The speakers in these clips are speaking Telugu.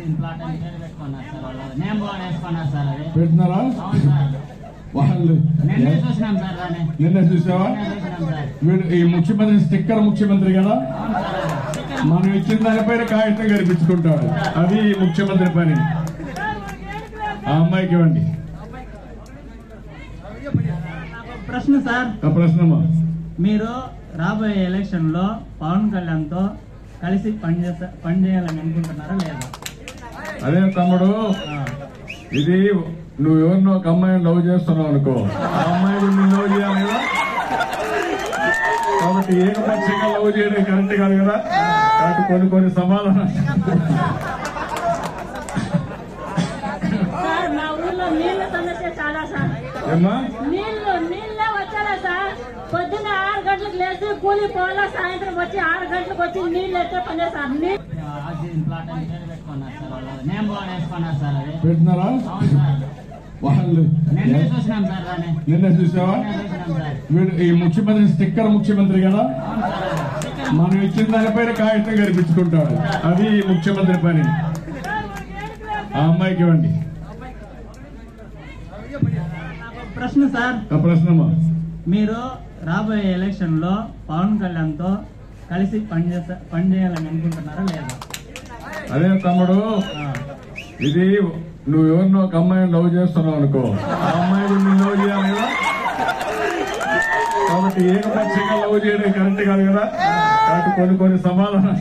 దీని ప్లాట్ అని పేరు పెట్టుకున్నారు సార్ వాళ్ళు నేమ్ బోర్డు వేసుకున్నారు సార్ అది పెడుతున్నారా అవును సార్ వాళ్ళు నిన్నే చూసినాం సార్ దాన్ని నిన్న చూసావా నిన్నే చూసినాం సార్ వీడు ఈ ముఖ్యమంత్రి స్టిక్కర్ ముఖ్యమంత్రి కదా అవును సార్ మనం ఇచ్చిన దానిపైన కాగితం కనిపించుకుంటాడు అది ముఖ్యమంత్రి పని ఆ అమ్మాయికి ఇవ్వండి నాకు ఒక ప్రశ్న సార్ ఆ ప్రశ్నమా మీరు రాబోయే ఎలక్షన్ లో పవన్ కళ్యాణ్ తో కలిసి పనిచేస పనిచేయాలని అనుకుంటున్నారా లేదా అదే తమ్ముడు ఆ, ఇది నువ్వు ఎవరినో ఒక అమ్మాయిని లవ్ చేస్తున్నావు అనుకో ఆ అమ్మాయి కూడా నిన్ను లవ్ చేయాలి కదా కాబట్టి ఏకపక్షంగా లవ్ చేయడం కరెక్ట్ కాదు కదా కాబట్టి కొన్ని కొన్ని సమాధానం సార్ మా ఊర్లో నీళ్ళ సమస్య చాలా సార్ ఏమ్మా నీళ్లు నీళ్ళే వచ్చారా సార్ పొద్దున్న ఆరు గంటలకు లేచి కూలి పోవాలా సాయంత్రం వచ్చి ఆరు గంటలకు వచ్చి నీళ్ళు ఎత్తే పనే సార్ నీళ్ళు ఆ, దీని ప్లాట్ అని పేరు పెట్టుకున్నారు సార్ వాళ్ళు నేమ్ బోర్డు వేసుకున్నారు సార్ అది పెడుతున్నారా అవును సార్ వాళ్ళు నిన్నే చూసినాం సార్ దాన్ని నిన్న చూసావా నిన్నే చూసినాం సార్ వీడు ఈ ముఖ్యమంత్రి స్టిక్కర్ ముఖ్యమంత్రి కదా అవును సార్ మనం ఇచ్చిన దానిపైన కాగితం కనిపించుకుంటాడు అది ముఖ్యమంత్రి పని ఆ అమ్మాయికి ఇవ్వండి నాకు ఒక ప్రశ్న సార్ ఆ ప్రశ్నమా మీరు రాబోయే ఎలక్షన్ లో పవన్ కళ్యాణ్ తో కలిసి పనిచేస పనిచేయాలని అనుకుంటున్నారా లేదా అదే తమ్ముడు ఆ, ఇది నువ్వు ఎవరినో ఒక అమ్మాయిని లవ్ చేస్తున్నావు అనుకో ఆ అమ్మాయి కూడా నిన్ను లవ్ చేయాలి కదా కాబట్టి ఏకపక్షంగా లవ్ చేయడం కరెక్ట్ కాదు కదా కాబట్టి కొన్ని కొన్ని సమాధానం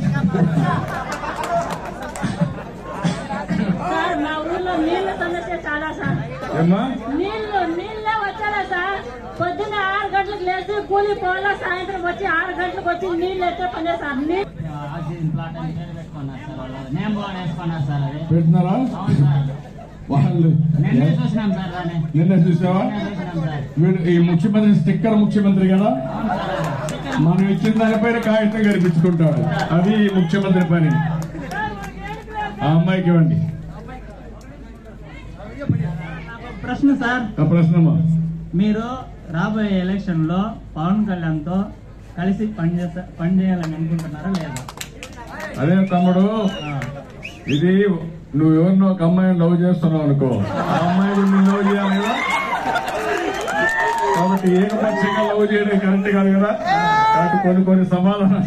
సార్ మా ఊర్లో నీళ్ళ సమస్య చాలా సార్ ఏమ్మా నీళ్లు నీళ్ళే వచ్చారా సార్ పొద్దున్న ఆరు గంటలకు లేచి కూలి పోవాలా సాయంత్రం వచ్చి ఆరు గంటలకు వచ్చి నీళ్ళు ఎత్తే పనే సార్ నీళ్ళు ఆ, దీని ప్లాట్ అని పేరు పెట్టుకున్నారు సార్ వాళ్ళు నేమ్ బోర్డు వేసుకున్నారు సార్ అది పెడుతున్నారా అవును సార్ వాళ్ళు నిన్నే చూసినాం సార్ దాన్ని నిన్న చూసావా నిన్నే చూసినాం సార్ వీడు ఈ ముఖ్యమంత్రి స్టిక్కర్ ముఖ్యమంత్రి కదా అవును సార్ మనం ఇచ్చిన దానిపైన కాగితం కనిపించుకుంటాడు అది ముఖ్యమంత్రి పని ఆ అమ్మాయికి ఇవ్వండి నాకు ఒక ప్రశ్న సార్ ఆ ప్రశ్నమా మీరు రాబోయే ఎలక్షన్ లో పవన్ కళ్యాణ్ తో కలిసి పనిచేస పనిచేయాలని అనుకుంటున్నారా లేదా అదే తమ్ముడు ఆ, ఇది నువ్వు ఎవరినో ఒక అమ్మాయిని లవ్ చేస్తున్నావు అనుకో ఆ అమ్మాయి కూడా నిన్ను లవ్ చేయాలి కదా కాబట్టి ఏకపక్షంగా లవ్ చేయడం కరెక్ట్ కాదు కదా కాబట్టి కొన్ని కొన్ని సమాధానం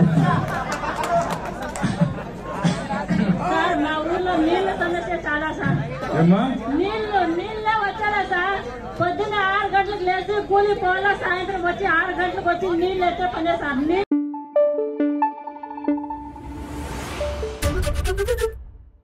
సార్ మా ఊర్లో నీళ్ళ సమస్య చాలా సార్ ఏమ్మా నీళ్లు నీళ్ళే వచ్చారా సార్ పొద్దున్న ఆరు గంటలకు లేచి కూలి పోవాలా సాయంత్రం వచ్చి ఆరు గంటలకు వచ్చి నీళ్ళు ఎత్తే పనే సార్ నీళ్ళు